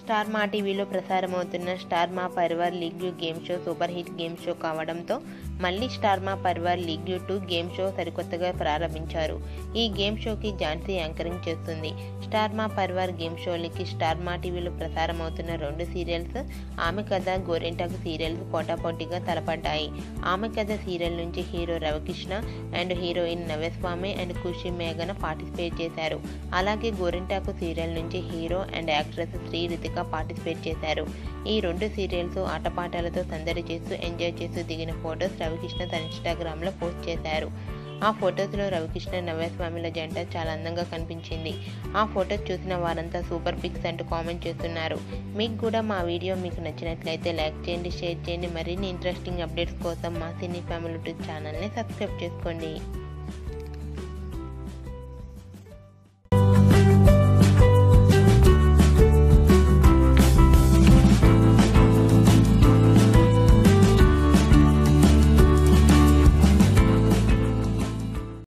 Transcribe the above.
star మా టీవీలో ప్రసారమవుతున్న star Maa Parivaar league U game show super hit game show కావడంతో మళ్ళీ star Maa Parivaar league U two game show సరికొత్తగా ప్రారంభించారు ఈ గేమ్ షోకి ఝాన్సీ యాంకరింగ్ చేస్తుంది star Maa Parivar game షోలకి star మా టీవీలో ప్రసారమవుతున్న రెండు సీరియల్స్ ఆమె కథ గోరెంటాకు సీరియల్స్ పోటాపోటీగా తలపడ్డాయి ఆమె కథ సీరియల్ నుంచి hero Ravikrishna and heroine Navyaswamy and Khushi మేఘన పార్టిసిపేట్ చేశారు అలాగే గోరింటాకు సీరియల్ నుంచి hero and actress Sri Ritika participate చేశారు ఈ రెండు సీరియల్స్ ఆటపాటలతో సందడి చేస్తూ ఎంజాయ్ చేస్తూ దిగిన ఫొటోస్ రవికృష్ణ తన ఇన్స్టాగ్రామ్లో పోస్ట్ చేశారు ఆ ఫొటోస్లో రవికృష్ణ నవ్యస్వామిల జంట చాలా అందంగా కనిపించింది ఆ ఫొటోస్ చూసిన వారంతా సూపర్ పిక్స్ అంటూ కామెంట్ చేస్తున్నారు మీకు కూడా మా వీడియో మీకు నచ్చినట్లయితే లైక్ చేయండి షేర్ చేయండి మరిన్ని ఇంట్రెస్టింగ్ అప్డేట్స్ కోసం మా సినీ ఫ్యామిలీ యూట్యూబ్ ఛానల్ని సబ్స్క్రైబ్ చేసుకోండి